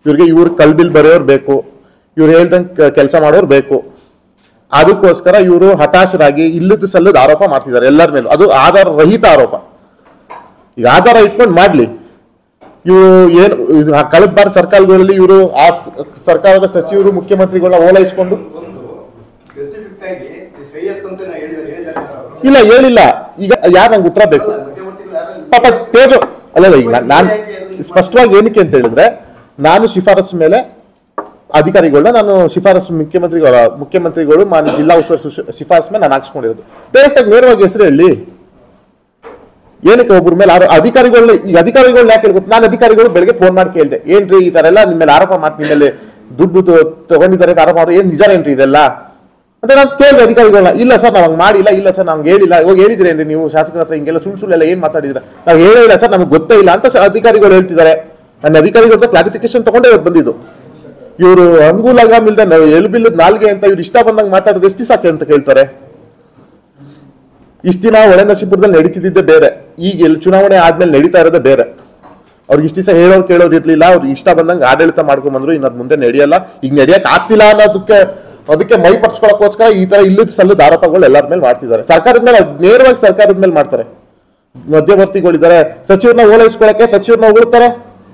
ಇವ್ರಿಗೆ ಇವ್ರ ಕಲ್ಬಿಲ್ ಬರೆಯೋರು ಬೇಕು ಇವ್ರು ಹೇಳ್ದಂಗೆ ಕೆಲಸ ಮಾಡೋರು ಬೇಕು ಅದಕ್ಕೋಸ್ಕರ ಇವರು ಹತಾಶರಾಗಿ ಇಲ್ಲದ ಸಲ್ಲದ ಆರೋಪ ಮಾಡ್ತಿದ್ದಾರೆ ಎಲ್ಲರ ಮೇಲೂ ಅದು ಆಧಾರ ರಹಿತ ಆರೋಪ ಈಗ ಆಧಾರ ಇಟ್ಕೊಂಡು ಮಾಡ್ಲಿ ಇವರು ಏನು ಇದು ಕಳೆದ ಬಾರಿ ಸರ್ಕಾರಗಳಲ್ಲಿ ಇವರು ಆ ಸರ್ಕಾರದ ಸಚಿವರು ಮುಖ್ಯಮಂತ್ರಿಗಳನ್ನ ಓಲೈಸ್ಕೊಂಡು ಸ್ಪೆಸಿಫಿಕ್ ಆಗಿ ಈ ಶ್ರೇಯಸ್ ಅಂತ ನಾ ಹೇಳಿದ್ದಾರೆ ಹೇಳಿದ್ದಾರೆ ಅವರು. ಇಲ್ಲ ಹೇಳಿಲ್ಲ ಈಗ ಯಾರು ನಂಗೆ ಉತ್ತರ ಬೇಕು ಅಲ್ಲ, ಮಧ್ಯವರ್ತಿಗಳು ಯಾರು ಇಲ್ಲ. ಪಾಪ ತೇಜು ಅಲ್ಲಲ್ಲ ಈಗ ನಾನು ಸ್ಪಷ್ಟವಾಗಿ ಏನಕ್ಕೆ ಅಂತ ಹೇಳಿದ್ರೆ ನಾನು ಶಿಫಾರಸು ಮೇಲೆ ಅಧಿಕಾರಿಗಳನ್ನ ನಾನು ಶಿಫಾರಸು ಮುಖ್ಯಮಂತ್ರಿಗಳ ಮುಖ್ಯಮಂತ್ರಿಗಳು ಮಾನ್ಯ ಜಿಲ್ಲಾ ಉಸ್ತುವಾರಿ ಸುಶ್- ಶಿಫಾರಸು ಮೇಲೆ ನಾನು ಹಾಕ್ಸ್ಕೊಂಡಿರೋದು ಡೈರೆಕ್ಟ್ ಆಗಿ ನೇರವಾಗಿ ಹೆಸರು ಹೇಳಿ ಏನಕ್ಕೆ ಒಬ್ಬರ ಮೇಲೆ ಆರೋ ಅಧಿಕಾರಿಗಳನ್ನ ಈಗ ಅಧಿಕಾರಿಗಳನ್ನ ಯಾಕೆ ಹೇಳ್ಬೇಕು ನಾನು ಅಧಿಕಾರಿಗಳು ಬೆಳಗ್ಗೆ ಫೋನ್ ಮಾಡಿ ಕೇಳಿದೆ ಏನ್ರಿ ಈ ತರ ಎಲ್ಲ ನಿಮ್ಮ ಮೇಲೆ ಆರೋಪ ಮಾಡಿ ನಿಮ್ಮ ಮೇಲೆ ದುಡ್ಡು ತ- ತಗೊಂಡಿದ್ದಾರೆ ಅಂತ ಆರೋಪ ಮಾಡಿ ಏನ್ ನಿಜ ಏನ್ರಿ ಇದೆಲ್ಲ ಅಂತ ನಾನು ಕೇಳಿದೆ ಅಧಿಕಾರಿಗಳನ್ನ ಇಲ್ಲ ಸರ್ ನಾವು ಹಂಗೆ ಮಾಡಿಲ್ಲ ಇಲ್ಲ ಸರ್ ನಮ್ಗೆ ಹೇಳಿಲ್ಲ ಇವಾಗ ಹೇಳಿದ್ರೇನ್ರಿ ನೀವು ಶಾಸಕರ ಹತ್ರ ಹಿಂಗೆಲ್ಲ ಸುಳ್ಳು ಸುಳ್ಳೆಲ್ಲ ಏನ್ ಮಾತಾಡಿದ್ರ ನಾವು ಹೇಳೇ ಇಲ್ಲ ಸರ್ ನಮಗೆ ಗೊತ್ತೇ ಇಲ್ಲ ಅಂತ ಸ- ಅಧಿಕಾರಿಗಳು ಹೇಳ್ತಿದ್ದಾರೆ ನನ್ನ ಅಧಿಕಾರಿಗಳ ಹತ್ರ ಕ್ಲಾರಿಫಿಕೇಶನ್ ತಗೊಂಡೇ ಇವತ್ತು ಬಂದಿದ್ದು ಇವರು ಹಂಗು ಲಗಾಮ್ ಇಲ್ದೆ ನಾವು ಎಲ್ ಬಿಲ್ಲದ ನಾಲ್ಗೆ ಅಂತ ಇವ್ರು ಇಷ್ಟ ಬಂದಂಗೆ ಮಾತಾಡೋದು ಎಷ್ಟು ಸಾಕೆ ಅಂತ ಕೇಳ್ತಾರೆ ಇಷ್ಟ ದಿನ ಒಳ ನರಸೀಪುರದಲ್ಲಿ ನಡೀತಿದ್ದೆ ಬೇರೆ ಈಗ ಎಲ್ಲಿ ಚುನಾವಣೆ ಆದ್ಮೇಲೆ ನಡೀತಾ ಇರೋದೇ ಬೇರೆ ಅವ್ರಿಗೆ ಇಷ್ಟ ದಿವಸ ಹೇಳೋರು ಕೇಳೋರು ಇರ್ಲಿಲ್ಲ ಅವ್ರು ಇಷ್ಟ ಬಂದಂಗೆ ಆಡಳಿತ ಮಾಡ್ಕೊಂಡ್ ಬಂದ್ರು ಇನ್ನು ಅದ್ ಮುಂದೆ ನಡೆಯಲ್ಲ ಈಗ ನಡೆಯಕ್ ಆಗ್ತಿಲ್ಲ ಅನ್ನೋದಕ್ಕೆ ಅದಕ್ಕೆ ಮೈ ಪರ್ಸ್ಕೊಳಕ್ಕೋಸ್ಕರ ಈ ತರ ಇಲ್ಲದ ಸಲ್ಲದ ಆರೋಪಗಳು ಎಲ್ಲರ ಮೇಲೆ ಮಾಡ್ತಿದ್ದಾರೆ ಸರ್ಕಾರದ ಮೇಲೆ ನೇರವಾಗಿ ಸರ್ಕಾರದ ಮೇಲೆ ಮಾಡ್ತಾರೆ ಮಧ್ಯವರ್ತಿಗಳಿದ್ದಾರೆ ಸಚಿವರನ್ನ ಓಲೈಸ್ಕೊಳಕ್ಕೆ ಸಚಿವರನ್ನ ಹೊಗಳ್ತಾರೆ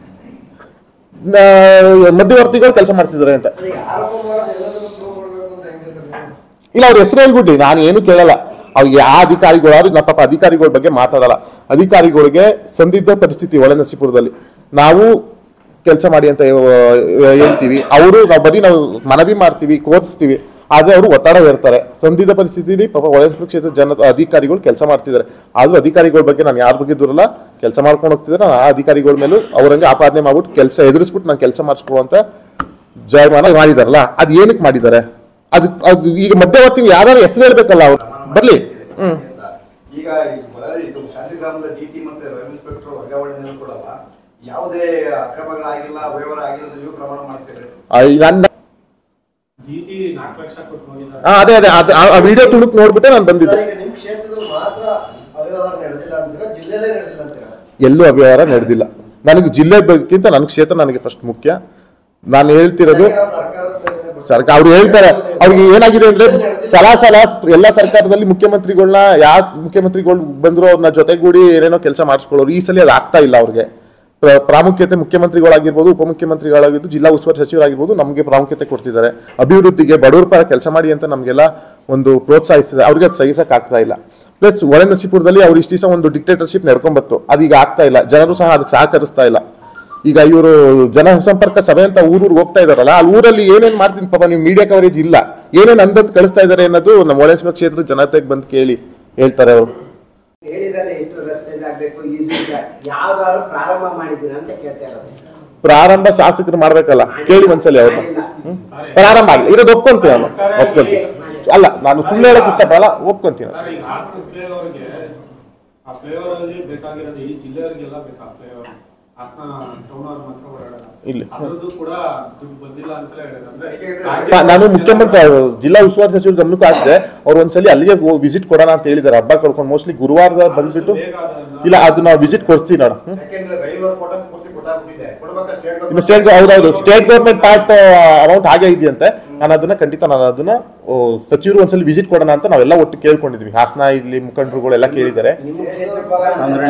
ನ- ಮಧ್ಯವರ್ತಿಗಳು ಕೆಲಸ ಮಾಡ್ತಿದ್ದಾರೆ ಅಂತ ಈಗ ಆರೋಪ ಮಾಡೋದು ಎಲ್ಲದನ್ನೂ ಪ್ರೂವ್ ಮಾಡ್ಬೇಕು ಅಂತ ಹೆಂಗೆ ಸರ್ ಇಲ್ಲ ಅವ್ರ ಹೆಸರು ಹೇಳ್ಬಿಡ್ಲಿ ನಾನು ಏನು ಕೇಳಲ್ಲ ಅವ್ರಿಗೆ ಯಾವ ಅಧಿಕಾರಿಗಳು ಅವ್ರಿಗೆ ನಮ್ಮ ಪಾಪ ಅಧಿಕಾರಿಗಳ ಬಗ್ಗೆ ಮಾತಾಡಲ್ಲ ಅಧಿಕಾರಿಗಳಿಗೆ ಸಂದಿಗ್ಧ ಪರಿಸ್ಥಿತಿ ಒಳ ನರಸೀಪುರದಲ್ಲಿ ನಾವು ಕೆಲಸ ಮಾಡಿ ಅಂತ ಹೇ- ಹೇಳ್ತೀವಿ ಅವರು ನಾವು ಬರೀ ನಾವು ಮನವಿ ಮಾಡ್ತೀವಿ ಕೋರಿಸ್ತೀವಿ ಆದ್ರೆ ಅವರು ಒತ್ತಡ ಹೇರ್ತಾರೆ ಸಂದಿಗ್ಧ ಪರಿಸ್ಥಿತಿಲಿ ಪಾಪ ಒಳನರಸೀಪುರ ಕ್ಷೇತ್ರದ ಜನ ಅಧಿಕಾರಿಗಳು ಕೆಲಸ ಮಾಡ್ತಿದ್ದಾರೆ ಆದ್ರೂ ಅಧಿಕಾರಿಗಳ ಬಗ್ಗೆ ನಾನು ಯಾರ ಬಗ್ಗೆ ದೂರಲ್ಲ ಕೆಲಸ ಮಾಡ್ಕೊಂಡು ಹೋಗ್ತಿದ್ದಾರೆ ನಾನು ಆ ಅಧಿಕಾರಿಗಳ ಮೇಲೂ ಅವ್ರಂಗೆ ಆಪಾದನೆ ಮಾಡ್ಬಿಟ್ಟು ಕೆಲಸ ಎದುರಿಸ್ಬಿಟ್ಟು ನಾನು ಕೆಲಸ ಮಾಡಿಸ್ಕೊಳ್ಳುವಂತ ಜಯಮಾನ ಮಾಡಿದಾರಲ್ಲ ಅದು ಏನಕ್ಕೆ ಮಾಡಿದ್ದಾರೆ ಅದು ಅದು ಈಗ ಮಧ್ಯವರ್ತಿ ಯಾರು ಹೆಸರು ಹೇಳ್ಬೇಕಲ್ಲ ಅವ್ರು ಬರ್ಲಿ ಹ್ಮ್ ಈಗ ಈ ಮೊದಲೇ ಇದು ಶಾಂತಿಗ್ರಾಮದ ಡಿ ಟಿ ಮತ್ತೆ ರೆವೆನ್ಯೂ ಇನ್ಸ್ಪೆಕ್ಟರ್ ವರ್ಗಾವಣೆಯನ್ನು ಕೊಡಲ್ಲ ಯಾವುದೇ ಅಕ್ರಮಗಳಾಗಿಲ್ಲ ವ್ಯವಹಾರ ಆಗಿಲ್ಲ ಅಂತ ನೀವು ಪ್ರಮಾಣ ಮಾಡ್ತೀರಿ ಆ, ಈ ನನ್ನ ಡಿಟಿ ನಾಲ್ಕು ಲಕ್ಷ ಕೊಟ್ಟು ಹೋಗಿದ್ದಾರೆ ಆ, ಅದೇ ಅದೇ ಅದು- ಆ ವಿಡಿಯೋ ತುಣುಕ್ ನೋಡ್ಬಿಟ್ಟೆ ನಾನು ಬಂದಿದ್ದೆ ಸರ್, ಈಗ ನಿಮ್ಮ ಕ್ಷೇತ್ರದಲ್ಲಿ ಮಾತ್ರ ಅವ್ಯವಹಾರ ನಡೆದಿಲ್ಲ ಅಂತೀರಾ ಜಿಲ್ಲೆಲೇ ನಡೆದಿಲ್ಲ ಅಂತೀರಾ ಎಲ್ಲೂ ಅವ್ಯವಹಾರ ನಡೆದಿಲ್ಲ ನನಗೆ ಜಿಲ್ಲೆ ಬಗ್ಗಿಂತ ನನ್ನ ಕ್ಷೇತ್ರ ನನಗೆ ಫಸ್ಟ್ ಮುಖ್ಯ ನಾನು ಹೇಳ್ತಿರೋದು ಯಾಕೆ ನಾವು ಸರ್ಕಾರದ ಮೇಲೆ ಬರ್ತೀವಿ? ಸರ್ಕಾರ ಅವ್ರು ಹೇಳ್ತಾರೆ ಅವ್ರಿಗೆ ಏನಾಗಿದೆ ಅಂದ್ರೆ ಸಲ ಸಲ ಎಲ್ಲ ಸರ್ಕಾರದಲ್ಲಿ ಮುಖ್ಯಮಂತ್ರಿಗಳನ್ನ ಯಾವ ಮುಖ್ಯಮಂತ್ರಿಗಳು ಬಂದ್ರು ಅವ್ರನ್ನ ಜೊತೆಗೂಡಿ ಏನೇನೋ ಕೆಲಸ ಮಾಡಿಸ್ಕೊಳ್ಳೋರು ಈ ಸಲ ಅದು ಆಗ್ತಾ ಇಲ್ಲ ಅವ್ರಿಗೆ ಪ್ರ- ಪ್ರಾಮುಖ್ಯತೆ ಮುಖ್ಯಮಂತ್ರಿಗಳಾಗಿರ್ಬೋದು ಉಪಮುಖ್ಯಮಂತ್ರಿಗಳಾಗಿರ್ಬೋದು ಜಿಲ್ಲಾ ಉಸ್ತುವಾರಿ ಸಚಿವರಾಗಿರ್ಬೋದು ನಮಗೆ ಪ್ರಾಮುಖ್ಯತೆ ಕೊಡ್ತಿದ್ದಾರೆ ಅಭಿವೃದ್ಧಿಗೆ ಬಡವರ ಪರ ಕೆಲಸ ಮಾಡಿ ಅಂತ ನಮಗೆಲ್ಲ ಒಂದು ಪ್ರೋತ್ಸಾಹಿಸಿದೆ ಅವ್ರಿಗೆ ಅದು ಸಹಿಸಕ್ ಆಗ್ತಾ ಇಲ್ಲ ಪ್ಲಸ್ ಒಳ ನರಸೀಪುರದಲ್ಲಿ ಅವ್ರು ಇಷ್ಟು ದಿವಸ ಒಂದು ಡಿಕ್ಟೇಟರ್ಶಿಪ್ ನಡ್ಕೊಂಬತ್ತು ಅದೀಗ ಆಗ್ತಾ ಇಲ್ಲ ಜನರು ಸಹ ಅದಕ್ಕೆ ಸಹಕರಿಸ್ತಾ ಇಲ್ಲ ಈಗ ಇವರು ಜನಸಂಪರ್ಕ ಸಭೆ ಅಂತ ಊರೂರಿಗೆ ಹೋಗ್ತಾ ಇದಾರಲ್ಲ ಅಲ್ಲಿ ಊರಲ್ಲಿ ಏನೇನ್ ಮಾಡ್ತೀನಿ ಪಾಪ ನೀವು ಮೀಡಿಯಾ ಕವರೇಜ್ ಇಲ್ಲ ಏನೇನ್ ಅಂದದ್ ಕಳಿಸ್ತಾ ಇದಾರೆ ಅನ್ನೋದು ನಮ್ಮ ಒಳೇಶ್ವರ ಕ್ಷೇತ್ರದ ಜನತೆಗೆ ಬಂದು ಕೇಳಿ ಹೇಳ್ತಾರೆ ಅವರು ಹೇಳಿದ್ರೆ ಎಷ್ಟು ರಸ್ತೆ ಆಗ್ಬೇಕು ಈಜು ಯಾವ್ದಾದ್ರು ಪ್ರಾರಂಭ ಮಾಡಿದ್ದೀರಾ ಅಂತ ಕೇಳ್ತಾ ಇರೋದು ಪ್ರಾರಂಭ ಶಾಸಕರು ಮಾಡ್ಬೇಕಲ್ಲ ಕೇಳಿ ಒಂದ್ಸಲಿ ಅವ್ರನ್ನ ಹ್ಮ್? ಪ್ರಾರಂಭ ಆಗಲಿ ಇರೋದು ಒಪ್ಕೊಂತೀನಿ ನಾನು ಒಪ್ಕೊಂತೀನಿ ಅಲ್ಲ ನಾನು ಸುಳ್ಳು ಹೇಳಕ್ ಇಷ್ಟಪಡಲ್ಲ ಒಪ್ಕೊಂತೀನಿ ಸರ್ ಈಗ ಹಾಸನ ಫ್ಲೇವರ್ಗೆ ಆ ಫ್ಲೇವರ್ ಅಲ್ಲಿ ಬೇಕಾಗಿರೋದು ಈ ಜಿಲ್ಲೆಯವರಿಗೆಲ್ಲ ಬೇಕಾ ಫ್ಲೇವರ್ ಹಾಸನ ಟೌನ್ ಅವ್ರ ಮಾತ್ರ ಓಡಾಡಲ್ಲ ಇಲ್ಲಿ. ಅದ್ರದ್ದು ಕೂಡ ದುಡ್ಡು ಬಂದಿಲ್ಲ ಅಂತಲೇ ಹೇಳಿದ್ರು ಅಂದ್ರೆ ಯಾಕೆಂದ್ರೆ ನಾ- ನಾನು ಮುಖ್ಯಮಂತ್ರಿ ಅವ್ರು ಜಿಲ್ಲಾ ಉಸ್ತುವಾರಿ ಸಚಿವರ ಗಮನಕ್ಕೂ ಹಾಕಿದೆ ಅವ್ರು ಒಂದ್ಸಲಿ ಅಲ್ಲಿಗೆ ವಿಸಿಟ್ ಕೊಡೋಣ ಅಂತ ಹೇಳಿದ್ದಾರೆ ಹಬ್ಬ ಕಳ್ಕೊಂಡು ಮೋಸ್ಟ್ಲಿ ಗುರುವಾರದ ಬಂದ್ಬಿಟ್ಟು ಬೇಗ ಅದನ್ನ- ಇಲ್ಲ ಅದು ನಾವು ವಿಸಿಟ್ ಕೊಡ್ತೀವಿ ನೋಡ ಯಾಕೆಂದ್ರೆ ರೈಲ್ವೆ ಕೋಟ ಪೂರ್ತಿ ಗೊತ್ತಾಗ್ಬಿಟ್ಟಿದೆ ಕೊಡ್ಬೇಕಾ ಸ್ಟೇಟ್ ಇನ್ನು ಸ್ಟೇಟ್ ಹೌದೌದು ಸ್ಟೇಟ್ ಗೌರ್ಮೆಂಟ್ ಪಾರ್ಟ್ ಅಮೌಂಟ್ ಹಾಗೆ ಇದೆಯಂತೆ ನಾನು ಅದನ್ನ ಖಂಡಿತ ನಾನು ಅದನ್ನ ಓ, ಸಚಿವರು ಒಂದ್ಸಲಿ ವಿಸಿಟ್ ಕೊಡೋಣ ಅಂತ ನಾವೆಲ್ಲ ಒಟ್ಟು ಕೇಳ್ಕೊಂಡಿದ್ವಿ ಹಾಸನ ಇಲ್ಲಿ ಮುಖಂಡರುಗಳು ಎಲ್ಲ ಕೇಳಿದ್ದಾರೆ ನಿಮ್ಮ ಕ್ಷೇತ್ರಕ್ಕೆ ಭಾಗ ಅಂತ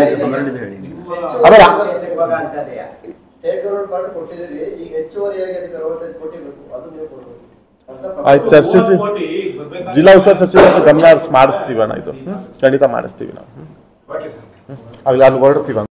ಆಮೇಲೆ ಕ್ಷೇತ್ರಕ್ಕೆ ಭಾಗ ಅಂತದೆಯಾ ಸ್ಟೇಟ್ ಗೌರ್ಮೆಂಟ್ ಪಾರ್ಟಿ ಕೊಟ್ಟಿದ್ದೀರಿ ಈಗ ಹೆಚ್ಚುವರಿಯಾಗಿ ಅದಕ್ಕೆ ಅರವತ್ತೈದು ಕೋಟಿ ಬೇಕು ಅದು ನೀವು ಕೊಡ್ಬೇಕು ಅಂತ ಆಯ್ತು ಚರ್ಚಿಸಿ ಕೋಟಿ ಬರ್ಬೇಕಾದ್ರೆ- ಜಿಲ್ಲಾ ಉಸ್ತುವಾರಿ ಸಚಿವರ ಹತ್ರ ಗಮನ ಹರಿಸಿ ಮಾಡಿಸ್ತೀವಿ ಅಣ್ಣ ಇದು ಹ್ಮ್? ಖಂಡಿತ ಮಾಡಿಸ್ತೀವಿ ನಾವು ಓಕೆ ಸರ್ ಅಲ್ಲಿ ಅಲ್ಲಿ ಹೊರಡ್ತೀವಿ